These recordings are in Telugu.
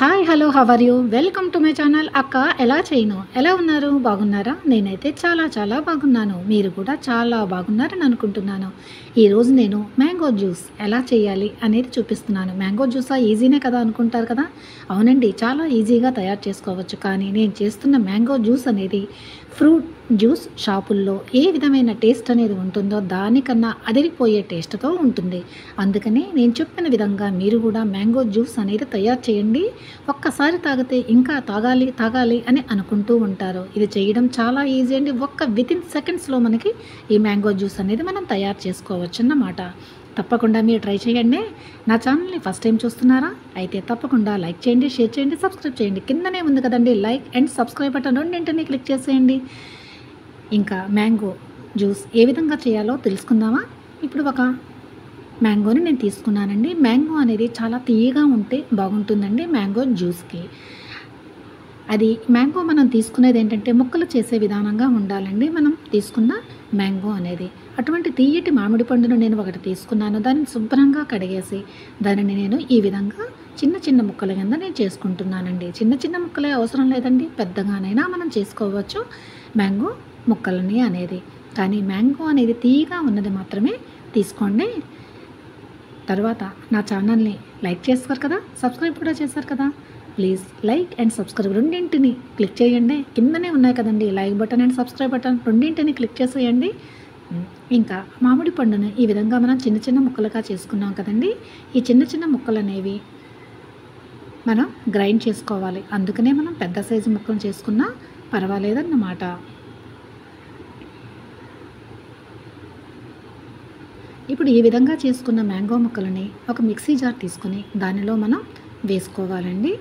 hi hello how are you welcome to my channel అక్క ఎలా చేయను ఎలా ఉన్నారు బాగున్నారా నేనైతే చాలా చాలా బాగున్నాను మీరు కూడా చాలా బాగున్నారని అనుకుంటున్నాను ఈరోజు నేను మ్యాంగో జ్యూస్ ఎలా చేయాలి అనేది చూపిస్తున్నాను మ్యాంగో జ్యూసా ఈజీనే కదా అనుకుంటారు కదా అవునండి చాలా ఈజీగా తయారు చేసుకోవచ్చు కానీ నేను చేస్తున్న మ్యాంగో జ్యూస్ అనేది ఫ్రూట్ జ్యూస్ షాపుల్లో ఏ విధమైన టేస్ట్ అనేది ఉంటుందో దానికన్నా అదిరిపోయే టేస్ట్తో ఉంటుంది అందుకని నేను చెప్పిన విధంగా మీరు కూడా మ్యాంగో జ్యూస్ అనేది తయారు చేయండి ఒక్కసారి తాగితే ఇంకా తాగాలి తాగాలి అని అనుకుంటూ ఉంటారు ఇది చేయడం చాలా ఈజీ అండి ఒక్క విత్ ఇన్ సెకండ్స్లో మనకి ఈ మ్యాంగో జ్యూస్ అనేది మనం తయారు చేసుకోవచ్చు అన్నమాట తప్పకుండా మీరు ట్రై చేయండి నా ఛానల్ని ఫస్ట్ టైం చూస్తున్నారా అయితే తప్పకుండా లైక్ చేయండి షేర్ చేయండి సబ్స్క్రైబ్ చేయండి కిందనే ఉంది కదండి లైక్ అండ్ సబ్స్క్రైబ్ బటన్ రెండింటిని క్లిక్ చేసేయండి ఇంకా మ్యాంగో జ్యూస్ ఏ విధంగా చేయాలో తెలుసుకుందామా ఇప్పుడు ఒక మ్యాంగోని నేను తీసుకున్నానండి మ్యాంగో అనేది చాలా తీయగా ఉంటే బాగుంటుందండి మ్యాంగో జ్యూస్కి అది మ్యాంగో మనం తీసుకునేది ఏంటంటే ముక్కలు చేసే విధానంగా ఉండాలండి మనం తీసుకున్న మ్యాంగో అనేది అటువంటి తీయటి మామిడి పండును నేను ఒకటి తీసుకున్నాను దాన్ని శుభ్రంగా కడిగేసి దానిని నేను ఈ విధంగా చిన్న చిన్న ముక్కల కింద నేను చేసుకుంటున్నానండి చిన్న చిన్న ముక్కలే అవసరం లేదండి పెద్దగానైనా మనం చేసుకోవచ్చు మ్యాంగో ముక్కలని అనేది కానీ మ్యాంగో అనేది తీయగా ఉన్నది మాత్రమే తీసుకోండి తర్వాత నా ఛానల్ని లైక్ చేస్తారు కదా సబ్స్క్రైబ్ కూడా చేశారు కదా ప్లీజ్ లైక్ అండ్ సబ్స్క్రైబ్ రెండింటిని క్లిక్ చేయండి కిందనే ఉన్నాయి కదండి like button and subscribe button రెండింటిని క్లిక్ చేసేయండి ఉమ్, ఇంకా మామిడి పండును ఈ విధంగా మనం చిన్న చిన్న ముక్కలుగా చేసుకున్నాం కదండి ఈ చిన్న చిన్న ముక్కలు అనేవి మనం గ్రైండ్ చేసుకోవాలి అందుకనే మనం పెద్ద సైజు ముక్కలు చేసుకున్నా పర్వాలేదన్నమాట ఇప్పుడు ఈ విధంగా చేసుకున్న మ్యాంగో ముక్కలని ఒక మిక్సీ జార్ తీసుకొని దానిలో మనం వేసుకోవాలండి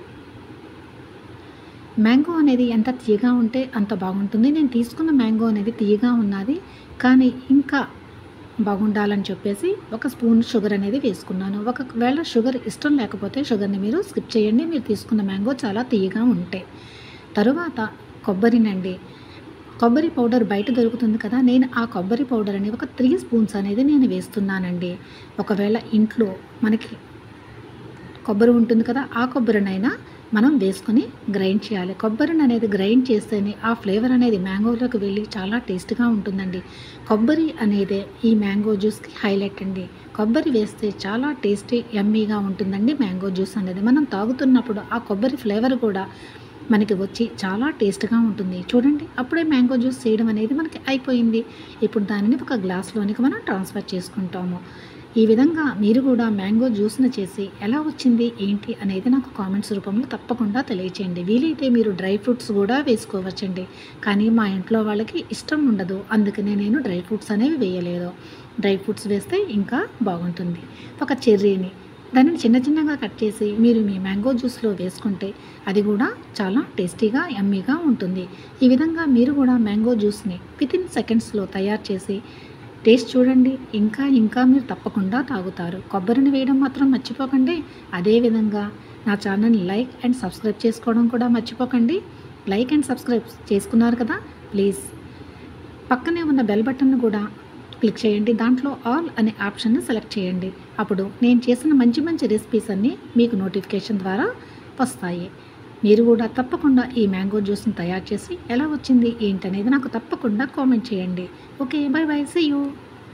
మ్యాంగో అనేది ఎంత తీయగా ఉంటే అంత బాగుంటుంది నేను తీసుకున్న మ్యాంగో అనేది తీయగా ఉన్నది కానీ ఇంకా బాగుండాలని చెప్పేసి ఒక స్పూన్ షుగర్ అనేది వేసుకున్నాను ఒకవేళ షుగర్ ఇష్టం లేకపోతే షుగర్ని మీరు స్కిప్ చేయండి మీరు తీసుకున్న మ్యాంగో చాలా తీయగా ఉంటాయి తరువాత కొబ్బరినండి కొబ్బరి పౌడర్ బయట దొరుకుతుంది కదా నేను ఆ కొబ్బరి పౌడర్ అని ఒక త్రీ స్పూన్స్ అనేది నేను వేస్తున్నానండి ఒకవేళ ఇంట్లో మనకి కొబ్బరి ఉంటుంది కదా ఆ కొబ్బరినైనా మనం వేసుకొని గ్రైండ్ చేయాలి కొబ్బరిని అనేది గ్రైండ్ చేస్తేనే ఆ ఫ్లేవర్ అనేది మ్యాంగోలోకి వెళ్ళి చాలా టేస్ట్గా ఉంటుందండి కొబ్బరి అనేది ఈ మ్యాంగో జ్యూస్కి హైలైట్ అండి కొబ్బరి వేస్తే చాలా టేస్టీ యమ్మీగా ఉంటుందండి మ్యాంగో జ్యూస్ అనేది మనం తాగుతున్నప్పుడు ఆ కొబ్బరి ఫ్లేవర్ కూడా మనకి వచ్చి చాలా టేస్ట్గా ఉంటుంది చూడండి అప్పుడే మ్యాంగో జ్యూస్ చేయడం అనేది మనకి అయిపోయింది ఇప్పుడు దానిని ఒక గ్లాస్లోనికి మనం ట్రాన్స్ఫర్ చేసుకుంటాము ఈ విధంగా మీరు కూడా మ్యాంగో జ్యూస్ను చేసి ఎలా వచ్చింది ఏంటి అనేది నాకు కామెంట్స్ రూపంలో తప్పకుండా తెలియచేయండి వీలైతే మీరు డ్రై ఫ్రూట్స్ కూడా వేసుకోవచ్చండి కానీ మా ఇంట్లో వాళ్ళకి ఇష్టం ఉండదు అందుకనే నేను డ్రై ఫ్రూట్స్ అనేవి వేయలేదు డ్రై ఫ్రూట్స్ వేస్తే ఇంకా బాగుంటుంది ఒక చెర్రీని దానిని చిన్న చిన్నగా కట్ చేసి మీరు మీ మ్యాంగో జ్యూస్లో వేసుకుంటే అది కూడా చాలా టేస్టీగా యమ్మీగా ఉంటుంది ఈ విధంగా మీరు కూడా మ్యాంగో జ్యూస్ని విత్ ఇన్ సెకండ్స్లో తయారు చేసి టేస్ట్ చూడండి ఇంకా ఇంకా మీరు తప్పకుండా తాగుతారు కొబ్బరిని వేయడం మాత్రం మర్చిపోకండి అదేవిధంగా నా ఛానల్ని లైక్ అండ్ సబ్స్క్రైబ్ చేసుకోవడం కూడా మర్చిపోకండి లైక్ అండ్ సబ్స్క్రైబ్ చేసుకున్నారు కదా ప్లీజ్ పక్కనే ఉన్న బెల్ బటన్ను కూడా క్లిక్ చేయండి దాంట్లో ఆల్ అనే ఆప్షన్ను సెలెక్ట్ చేయండి అప్పుడు నేను చేసిన మంచి మంచి రెసిపీస్ అన్నీ మీకు నోటిఫికేషన్ ద్వారా వస్తాయి మీరు కూడా తప్పకుండా ఈ మ్యాంగో జ్యూస్ని తయారు చేసి ఎలా వచ్చింది ఏంటనేది నాకు తప్పకుండా కామెంట్ చేయండి okay bye bye see you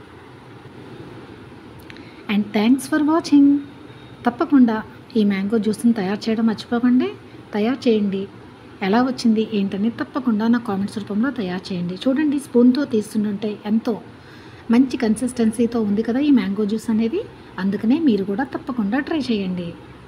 and thanks for watching తప్పకుండా ఈ మ్యాంగో జ్యూస్ని తయారు చేయడం మర్చిపోకండి తయారు చేయండి ఎలా వచ్చింది ఏంటని తప్పకుండా నా కామెంట్స్ రూపంలో తయారు చేయండి చూడండి స్పూన్తో తీస్తుంటే ఎంతో మంచి కన్సిస్టెన్సీతో ఉంది కదా ఈ మ్యాంగో జ్యూస్ అనేది అందుకనే మీరు కూడా తప్పకుండా ట్రై చేయండి